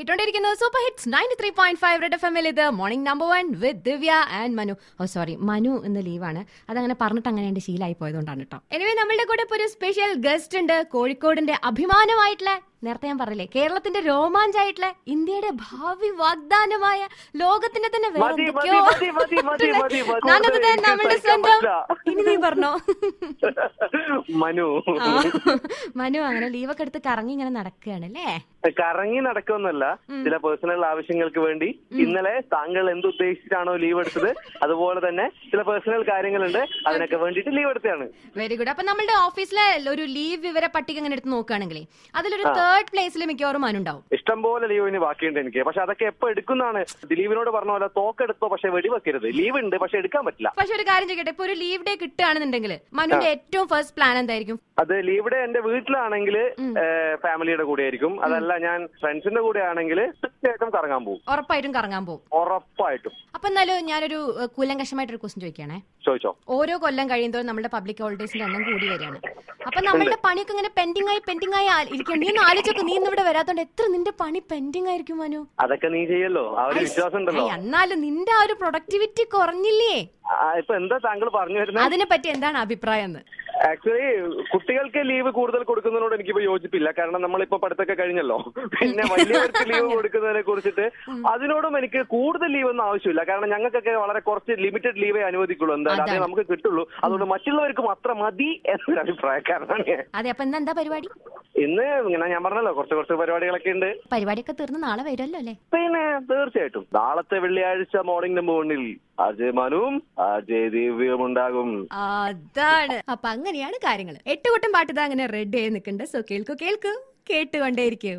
കേട്ടോണ്ടിരിക്കുന്നത് super hits ninety three point five red F എമ്മിൽ ഇത് morning number one with Divya and Manu oh sorry Manu എന്ന ലീവാണ് അതങ്ങനെ പറഞ്ഞിട്ട് അങ്ങനെ എന്റെ ശീലമായി പോയതുകൊണ്ടാണ് കേട്ടോ എനിവേ നമ്മളുടെ കൂടെ ഇപ്പൊ ഒരു സ്പെഷ്യൽ ഗസ്റ്റ് ഉണ്ട് കോഴിക്കോടിന്റെ അഭിമാനമായിട്ടുള്ള നേരത്തെ ഞാൻ പറഞ്ഞില്ലേ കേരളത്തിന്റെ രോമാഞ്ചായിട്ടുള്ള ഇന്ത്യയുടെ ഭാവി വാഗ്ദാനമായ ലോകത്തിന്റെ തന്നെ വേറെ മതി, എന്തൊക്കെയോ മതി, മതി, മതി, മതി, മതി. ഞാനത് കൂടുതൽ എനിക്ക് നമ്മുടെ സഹിക്കാൻ സ്വന്തം പറ്റില്ല. ഇനി നീ പറഞ്ഞോ മനു ആ, മനു അങ്ങനെ ലീവൊക്കെ എടുത്ത് കറങ്ങി ഇങ്ങനെ നടക്കുകയാണ് അല്ലേ കറങ്ങി നടക്കുമെന്നല്ല ചില പേഴ്സണൽ ആവശ്യങ്ങൾക്ക് വേണ്ടി ഇന്നലെ താങ്കൾ എന്ത് ഉദ്ദേശിച്ചാണോ ലീവ് എടുത്തത് അതുപോലെ തന്നെ ചില പേഴ്സണൽ കാര്യങ്ങളുണ്ട് അതിനൊക്കെ വേണ്ടിയിട്ട് ലീവ് എടുത്തതാണ് വെരി ഗുഡ് അപ്പൊ നമ്മളുടെ ഓഫീസിലെ ഒരു ലീവ് വിവര പട്ടിക ഇങ്ങനെ എടുത്ത് നോക്കുകയാണെങ്കിലേ അതിലൊരു തേർഡ് പ്ലേസിൽ മിക്കവാറും അനുണ്ടാവും ഇഷ്ടംപോലെ ലീവിന് ബാക്കിയുണ്ട് എനിക്ക് പക്ഷെ അതൊക്കെ എപ്പോ എടുക്കുന്നതാണ് ദിലീപിനോട് പറഞ്ഞ പോലെ തോക്കെടുത്തോ പക്ഷെ വെടിവെക്കരുത് ലീവ് ഉണ്ട് പക്ഷെ എടുക്കാൻ പറ്റില്ല പക്ഷെ ഒരു കാര്യം ചെയ്യട്ടെ ഇപ്പൊ ഒരു ലീവ് ഡേ കിട്ടുകയാണെന്നുണ്ടെങ്കിൽ മനുവിന്റെ ഏറ്റവും ഫസ്റ്റ് പ്ലാൻ എന്തായിരിക്കും അത് ലീവ് ഡേ എന്റെ വീട്ടിലാണെങ്കിൽ ഫാമിലിയുടെ കൂടെ ആയിരിക്കും അതല്ല ഞാൻ ഫ്രണ്ട്സിന്റെ കൂടെ ആണെങ്കിൽ തീർച്ചയായിട്ടും കറങ്ങാൻ പോകും ഉറപ്പായിട്ടും കറങ്ങാൻ പോകും ഉറപ്പായിട്ടും അപ്പൊ എന്നാലും ഞാനൊരു ഏഹ്, കൂലങ്കഷമായിട്ടൊരു ക്വസ്റ്റ്യൻ ചോദിക്കുകയാണേ ചോദിച്ചോ ഓരോ കൊല്ലം കഴിയുമ്പോഴും നമ്മുടെ പബ്ലിക് ഹോളിഡേസിന്റെ എണ്ണം കൂടി വരികയാണ് അപ്പൊ നമ്മളുടെ പണിയൊക്കെ ഇങ്ങനെ പെൻഡിങ് ആയി പെൻഡിങ് ആയി ആ- ഇരിക്കുകയാണ് നീ ഒന്ന് ആലോചിച്ചൊക്കെ നീ ഇന്ന് ഇവിടെ വരാത്തോണ്ട് എത്ര നിന്റെ പണി പെൻഡിങ് ആയിരിക്കും മനു അതൊക്കെ നീ ചെയ്യല്ലോ ആ ഒരു വിശ്വാസം ഉണ്ടല്ലോ ഏയ്, എന്നാലും നിന്റെ ആ ഒരു പ്രൊഡക്ടിവിറ്റി കുറഞ്ഞില്ലേ ആ, ഇപ്പൊ എന്താ താങ്കൾ പറഞ്ഞു വരുന്നത് അതിനെ പറ്റി എന്താണ് അഭിപ്രായം എന്ന് ആക്ച്വലി കുട്ടികൾക്ക് ലീവ് കൂടുതൽ കൊടുക്കുന്നതിനോട് എനിക്കിപ്പോ യോജിപ്പില്ല കാരണം നമ്മളിപ്പോ പഠിത്തമൊക്കെ കഴിഞ്ഞല്ലോ പിന്നെ വലിയവർക്ക് ലീവ് കൊടുക്കുന്നതിനെ കുറിച്ചിട്ട് അതിനോടും എനിക്ക് കൂടുതൽ ലീവ് ഒന്നും ആവശ്യമില്ല കാരണം ഞങ്ങൾക്കൊക്കെ വളരെ കുറച്ച് ലിമിറ്റഡ് ലീവേ അനുവദിക്കുള്ളൂ എന്തായാലും അതേ അതാണ്. നമുക്ക് കിട്ടുള്ളൂ അതുകൊണ്ട് മറ്റുള്ളവർക്കും അത്ര മതി എന്നൊരു അഭിപ്രായക്കാരനാണ് ഞാൻ അതെ അപ്പൊ ഇന്ന് എന്താ പരിപാടി ഇന്ന് ഇങ്ങനെ ഞാൻ പറഞ്ഞല്ലോ കുറച്ച് കുറച്ച് പരിപാടികളൊക്കെ ഉണ്ട് പരിപാടിയൊക്കെ തീർന്ന് നാളെ വരുമല്ലോ അല്ലേ പിന്നെ തീർച്ചയായിട്ടും നാളത്തെ വെള്ളിയാഴ്ച മോർണിംഗ് നമ്പർ വണ്ണിൽ അജയ് മനുവും അജയ് ദിവ്യവും ഉണ്ടാകും അതാണ് അപ്പൊ അങ്ങനെയാണ് കാര്യങ്ങൾ എട്ട് കൂട്ടം പാട്ട് ഇതാ അങ്ങനെ റെഡി ആയി നിൽക്കുന്നുണ്ട് സോ കേൾക്കൂ കേൾക്കൂ കേട്ടുകൊണ്ടേയിരിക്കൂ